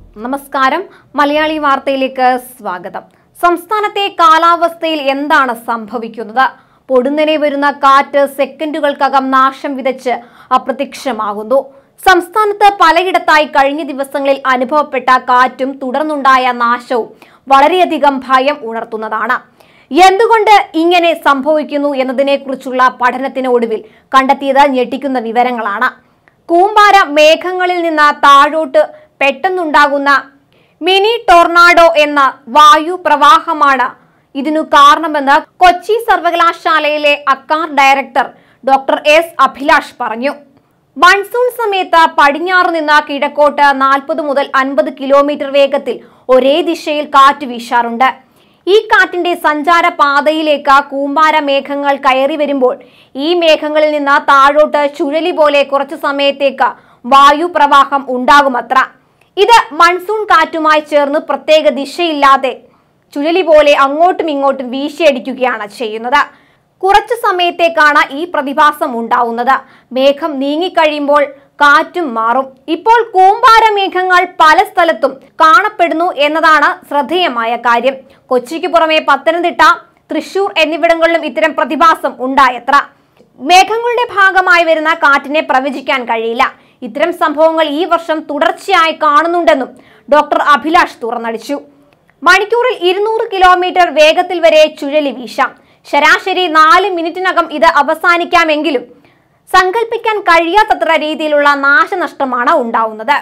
നമസ്കാരം മലയാളി വാർത്തയിലേക്ക് സ്വാഗതം സംസ്ഥാനത്തെ കാലാവസ്ഥയിൽ എന്താണ് സംഭവിക്കുന്നത് പൊടുന്നനെ വരുന്ന കാറ്റ് സെക്കൻഡുകൾക്കകം നാശം വിതച്ച് അപ്രത്യക്ഷമാകുന്നു സംസ്ഥാനത്ത് പലയിടത്തായി കഴിഞ്ഞ ദിവസങ്ങളിൽ അനുഭവപ്പെട്ട കാറ്റും തുടർന്നുണ്ടായ നാശവും വളരെയധികം ഭയം ഉണർത്തുന്നതാണ് എന്തുകൊണ്ട് ഇങ്ങനെ സംഭവിക്കുന്നു എന്നതിനെക്കുറിച്ചുള്ള പഠനത്തിന് ഒടുവിൽ കണ്ടെത്തിയത് ഞെട്ടിക്കുന്ന വിവരങ്ങളാണ് കൂമ്പാര മേഘങ്ങളിൽ നിന്ന് താഴോട്ട് പെട്ടെന്നുണ്ടാകുന്ന മിനി ടോർണാഡോ എന്ന വായു പ്രവാഹമാണ് ഇതിനു കാരണമെന്ന് കൊച്ചി സർവകലാശാലയിലെ അക്കാർ ഡയറക്ടർ ഡോക്ടർ എസ് അഭിലാഷ് പറഞ്ഞു മൺസൂൺ സമയത്ത് പടിഞ്ഞാറ് നിന്ന് കിഴക്കോട്ട് നാൽപ്പത് മുതൽ അൻപത് കിലോമീറ്റർ വേഗത്തിൽ ഒരേ ദിശയിൽ കാറ്റ് വീശാറുണ്ട് ഈ കാറ്റിന്റെ സഞ്ചാര പാതയിലേക്ക് കൂമ്പാര മേഘങ്ങൾ കയറി വരുമ്പോൾ ഈ മേഘങ്ങളിൽ നിന്ന് താഴോട്ട് ചുഴലി പോലെ കുറച്ചു സമയത്തേക്ക് വായു പ്രവാഹം ഉണ്ടാകുമത്ര ഇത് മൺസൂൺ കാറ്റുമായി ചേർന്ന് പ്രത്യേക ദിശയില്ലാതെ ചുഴലി പോലെ അങ്ങോട്ടും ഇങ്ങോട്ടും വീശിയടിക്കുകയാണ് ചെയ്യുന്നത് കുറച്ചു സമയത്തേക്കാണ് ഈ പ്രതിഭാസം ഉണ്ടാവുന്നത് മേഘം നീങ്ങിക്കഴിയുമ്പോൾ കാറ്റും മാറും ഇപ്പോൾ കൂമ്പാര മേഘങ്ങൾ പല സ്ഥലത്തും കാണപ്പെടുന്നു എന്നതാണ് ശ്രദ്ധേയമായ കാര്യം കൊച്ചിക്ക് പുറമെ പത്തനംതിട്ട തൃശൂർ എന്നിവിടങ്ങളിലും ഇത്തരം പ്രതിഭാസം ഉണ്ടായത്ര മേഘങ്ങളുടെ ഭാഗമായി വരുന്ന കാറ്റിനെ പ്രവചിക്കാൻ കഴിയില്ല ഇത്തരം സംഭവങ്ങൾ ഈ വർഷം തുടർച്ചയായി കാണുന്നുണ്ടെന്നും ഡോക്ടർ അഭിലാഷ് തുറന്നടിച്ചു മണിക്കൂറിൽ ഇരുന്നൂറ് കിലോമീറ്റർ വേഗത്തിൽ വരെ ചുഴലി വീശാം ശരാശരി നാല് മിനിറ്റിനകം ഇത് അവസാനിക്കാമെങ്കിലും സങ്കല്പിക്കാൻ കഴിയാത്തത്ര രീതിയിലുള്ള നാശനഷ്ടമാണ് ഉണ്ടാവുന്നത്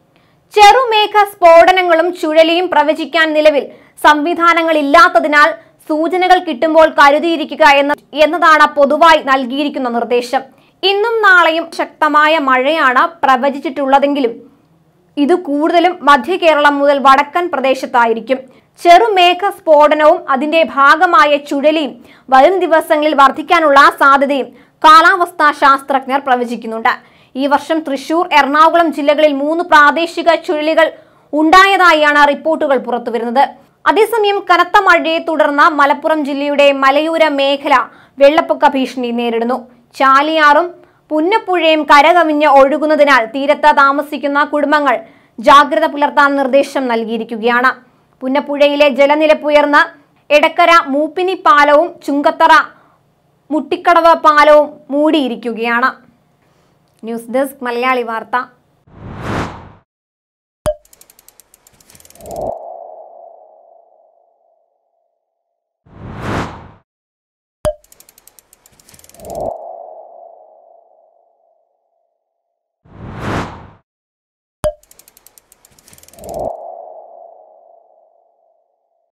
ചെറുമേഘ സ്ഫോടനങ്ങളും ചുഴലിയും പ്രവചിക്കാൻ നിലവിൽ സംവിധാനങ്ങളില്ലാത്തതിനാൽ സൂചനകൾ കിട്ടുമ്പോൾ കരുതിയിരിക്കുക എന്ന എന്നതാണ് പൊതുവായി നൽകിയിരിക്കുന്ന നിർദ്ദേശം ഇന്നും നാളെയും ശക്തമായ മഴയാണ് പ്രവചിച്ചിട്ടുള്ളതെങ്കിലും ഇത് കൂടുതലും മധ്യ കേരളം മുതൽ വടക്കൻ പ്രദേശത്തായിരിക്കും ചെറുമേഘ സ്ഫോടനവും അതിന്റെ ഭാഗമായ ചുഴലിയും വരും ദിവസങ്ങളിൽ വർദ്ധിക്കാനുള്ള സാധ്യതയും കാലാവസ്ഥാ ശാസ്ത്രജ്ഞർ പ്രവചിക്കുന്നുണ്ട് ഈ വർഷം തൃശൂർ എറണാകുളം ജില്ലകളിൽ മൂന്ന് പ്രാദേശിക ചുഴലികൾ ഉണ്ടായതായാണ് റിപ്പോർട്ടുകൾ പുറത്തുവരുന്നത് അതേസമയം കനത്ത മഴയെ തുടർന്ന് മലപ്പുറം ജില്ലയുടെ മലയോര മേഖല വെള്ളപ്പൊക്ക ഭീഷണി നേരിടുന്നു ചാലിയാറും പുന്നപ്പുഴയും കരകവിഞ്ഞ് ഒഴുകുന്നതിനാൽ തീരത്ത് താമസിക്കുന്ന കുടുംബങ്ങൾ ജാഗ്രത പുലർത്താൻ നിർദ്ദേശം നൽകിയിരിക്കുകയാണ് പുന്നപ്പുഴയിലെ ജലനിരപ്പ് ഉയർന്ന് എടക്കര മൂപ്പിനി പാലവും ചുങ്കത്തറ മുട്ടിക്കടവ് പാലവും മൂടിയിരിക്കുകയാണ് ന്യൂസ് ഡെസ്ക് മലയാളി വാർത്ത